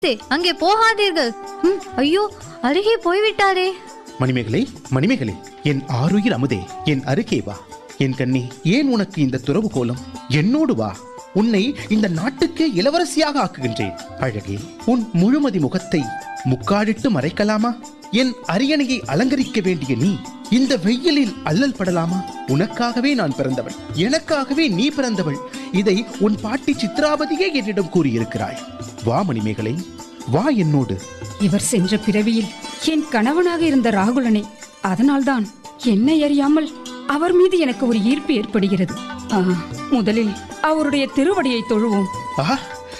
தே, அங்கே போகாதீர்கள் ம், ஐயோ அருகே போய்விட்டாரே மணிமேகலை மணிமேகலை என் ஆருயிர் அமுதே என் அருகே வா என் கண்ணே ஏன் உனக்கு இந்த துறவு கோலம் என்னோடு வா உன்னை இந்த நாட்டுக்கே இளவரசியாக ஆக்குகின்றேன் அழகே உன் முழுமதி முகத்தை முக்காடிட்டு மறைக்கலாமா என் அரியணையை அலங்கரிக்க வேண்டிய நீ இந்த வெயிலில் அல்லல் படலாமா உனக்காகவே நான் பிறந்தவள் எனக்காகவே நீ பிறந்தவள் இதை உன் பாட்டி சித்ராவதியே என்னிடம் கூறியிருக்கிறாய் வா மணிமேகலை வா என்னோடு இவர் சென்ற பிறவியில் என் கணவனாக இருந்த ராகுலனை அதனால்தான் என்னை அறியாமல் அவர் மீது எனக்கு ஒரு ஈர்ப்பு ஏற்படுகிறது ஆ, முதலில் அவருடைய திருவடியை தொழுவோம் ஆஹா!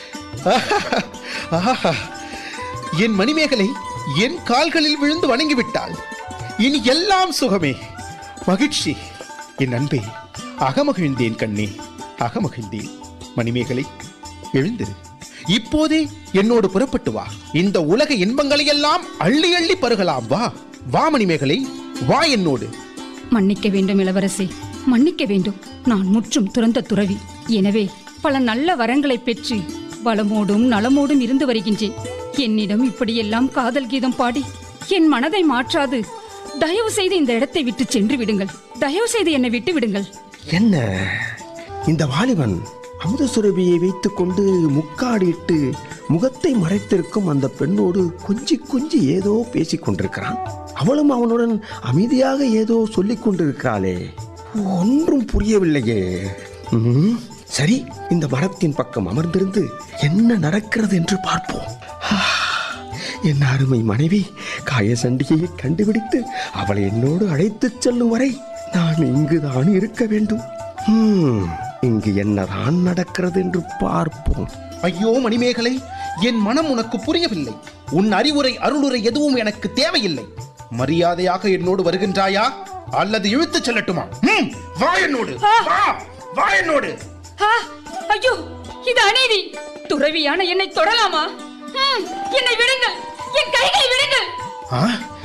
ஆஹா! என் மணிமேகலை என் கால்களில் விழுந்து வணங்கிவிட்டாள் இனி எல்லாம் சுகமே மகிழ்ச்சி என் அன்பே அகமகிழ்ந்தேன் கண்ணே அகமகிழ்ந்தேன் மணிமேகலை எழுந்திரு இப்போதே என்னோடு புறப்பட்டு வா இந்த உலக இன்பங்களை எல்லாம் அள்ளி அள்ளி பருகலாம் வா வா மணிமேகலை வா என்னோடு மன்னிக்க வேண்டும் இளவரசி மன்னிக்க வேண்டும் நான் முற்றும் துறந்த துறவி எனவே பல நல்ல வரங்களை பெற்று வளமோடும் நலமோடும் இருந்து வருகின்றேன் என்னிடம் இப்படியெல்லாம் காதல் கீதம் பாடி என் மனதை மாற்றாது தயவு செய்து இந்த இடத்தை விட்டு சென்று விடுங்கள் தயவு செய்து என்னை விட்டு விடுங்கள் என்ன இந்த வாலிபன் அமுத சுரபியை வைத்துக்கொண்டு முக்காடிட்டு முகத்தை மறைத்திருக்கும் அந்த பெண்ணோடு கொஞ்சி கொஞ்சி ஏதோ பேசிக் கொண்டிருக்கிறான் அவளும் அவனுடன் அமைதியாக ஏதோ சொல்லிக் கொண்டிருக்கிறாளே ஒன்றும் புரியவில்லையே ம், சரி இந்த மரத்தின் பக்கம் அமர்ந்திருந்து என்ன நடக்கிறது என்று பார்ப்போம் ஆ, என் அருமை மனைவி காயசண்டிகையை கண்டுபிடித்து அவளை என்னோடு அழைத்துச் செல்லும் வரை நான் இங்குதான் இருக்க வேண்டும் ஹம், இங்கு என்னதான் நடக்கிறது என்று பார்ப்போம் ஐயோ மணிமேகலை என் மனம் உனக்கு புரியவில்லை உன் அறிவுரை அருளுரை எதுவும் எனக்கு தேவையில்லை மரியாதையாக என்னோடு வருகின்றாயா அல்லது இழுத்துச் செல்லட்டுமா ம், வா என்னோடு வா வா என்னோடு ஆ, ஐயோ இது அநீதி துறவியான என்னை தொடலாமா ம், என்னை விடுங்கள் என் கைகளை விடுங்கள் ஆ?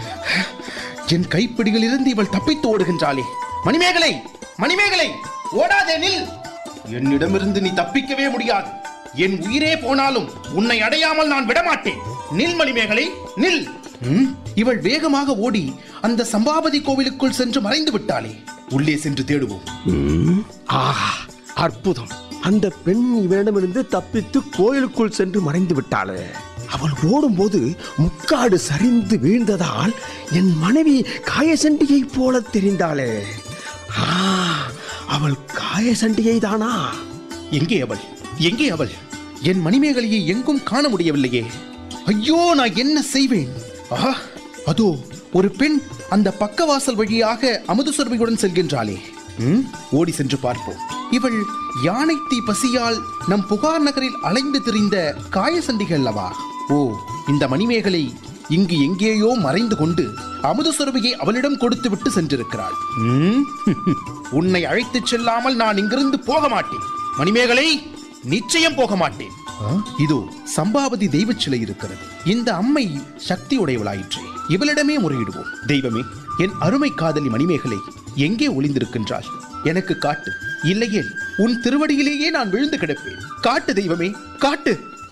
என் கைப்பிடிகளிலிருந்து இவள் தப்பித்து ஓடுகின்றாளே மணிமேகலை மணிமேகலை ஓடாதே நில் என்னிடமிருந்து நீ தப்பிக்கவே முடியாது என் உயிரே போனாலும் உன்னை அடையாமல் நான் விடமாட்டேன் நில் மணிமேகலை நில் ம், இவள் வேகமாக ஓடி அந்த சம்பாபதி கோவிலுக்குள் சென்று மறைந்து விட்டாளே உள்ளே சென்று தேடுவோம் ம், ஆஹா அற்புதம் அந்த பெண் இவனிடமிருந்து தப்பித்து கோயிலுக்குள் சென்று மறைந்து விட்டாளே அவள் ஓடும்போது முக்காடு சரிந்து வீழ்ந்ததால் என் மனைவி காயசண்டியை போல தெரிந்தாளே ஆ, அவள் காயசண்டியை தானா எங்கே அவள் எங்கே அவள் என் மணிமேகலையை எங்கும் காண முடியவில்லையே ஐயோ நான் என்ன செய்வேன் ஆஹா அதோ ஒரு பெண் அந்த பக்கவாசல் வழியாக அமுதுசுரபியுடன் செல்கின்றாளே ம், ஓடி சென்று பார்ப்போம் இவள் யானை தீ பசியால் நம் புகார் நகரில் அலைந்து திரிந்த காயசண்டிகள் அல்லவா ஓ இந்த மணிமேகலை இங்கு எங்கேயோ மறைந்து கொண்டு அமுதசுரபியை அவளிடம் கொடுத்து விட்டு சென்றிருக்கிறாள் ம், உன்னை அழைத்துச் செல்லாமல் நான் இங்கிருந்து போக மாட்டேன் மணிமேகலை நிச்சயம் போக மாட்டேன் ஆ, இதோ சம்பாவதி தெய்வச் சிலை இருக்கிறது இந்த அம்மை சக்தி உடையவளாயிற்றே இவளிடமே முறையிடுவோம் தெய்வமே என் அருமை காதலி மணிமேகலை எங்கே ஒளிந்திருக்கின்றாள் எனக்கு காட்டு இல்லையேல் உன் திருவடியிலேயே நான் விழுந்து கிடப்பேன் காட்டு தெய்வமே காட்டு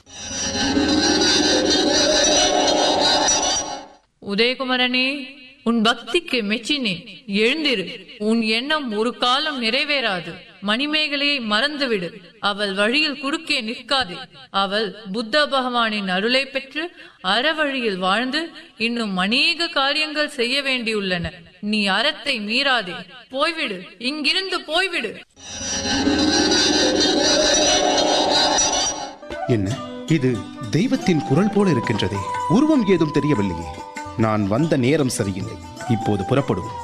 உதயகுமரனே உன் பக்திக்கு மெச்சினேன் எழுந்திரு உன் எண்ணம் ஒரு காலம் நிறைவேறாது மணிமேகலையை மறந்துவிடு அவள் வழியில் குறுக்கே நிற்காதே அவள் புத்த பகவானின் அருளை பெற்று அறவழியில் வாழ்ந்து இன்னும் அநேக காரியங்கள் செய்ய வேண்டியுள்ளன நீ அறத்தை மீறாதே போய்விடு இங்கிருந்து போய்விடு என்ன இது தெய்வத்தின் குரல் போல இருக்கின்றதே உருவம் ஏதும் தெரியவில்லையே நான் வந்த நேரம் சரியில்லை இப்போது புறப்படுவோம்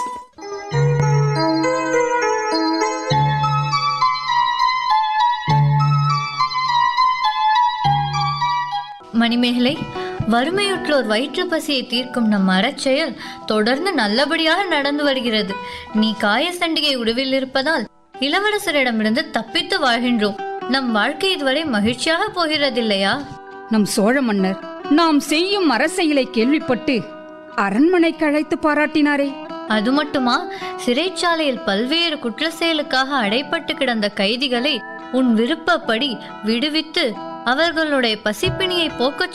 மணிமேகலை வறுமையுற்றோர் வயிற்று பசியை தீர்க்கும் நம் அறச்செயல் தொடர்ந்து நல்லபடியாக நடந்து வருகிறது நீ காயசண்டிகை உடவில் இருப்பதால் இளவரசரிடமிருந்து தப்பித்து வாழ்கின்றோம் நம் வாழ்க்கை இதுவரை மகிழ்ச்சியாக போகிறதில்லையா நம் சோழ மன்னர் நாம் செய்யும் அரசியலை கேள்விப்பட்டு அரண்மனைக்கு அழைத்து பாராட்டினாரே அது மட்டுமா சிறைச்சாலையில் பல்வேறு குற்ற செயலுக்காக அடைப்பட்டு கிடந்த கைதிகளை உன் விருப்பப்படி விடுவித்து அவர்களுடைய பசிப்பிணியை போக்கச்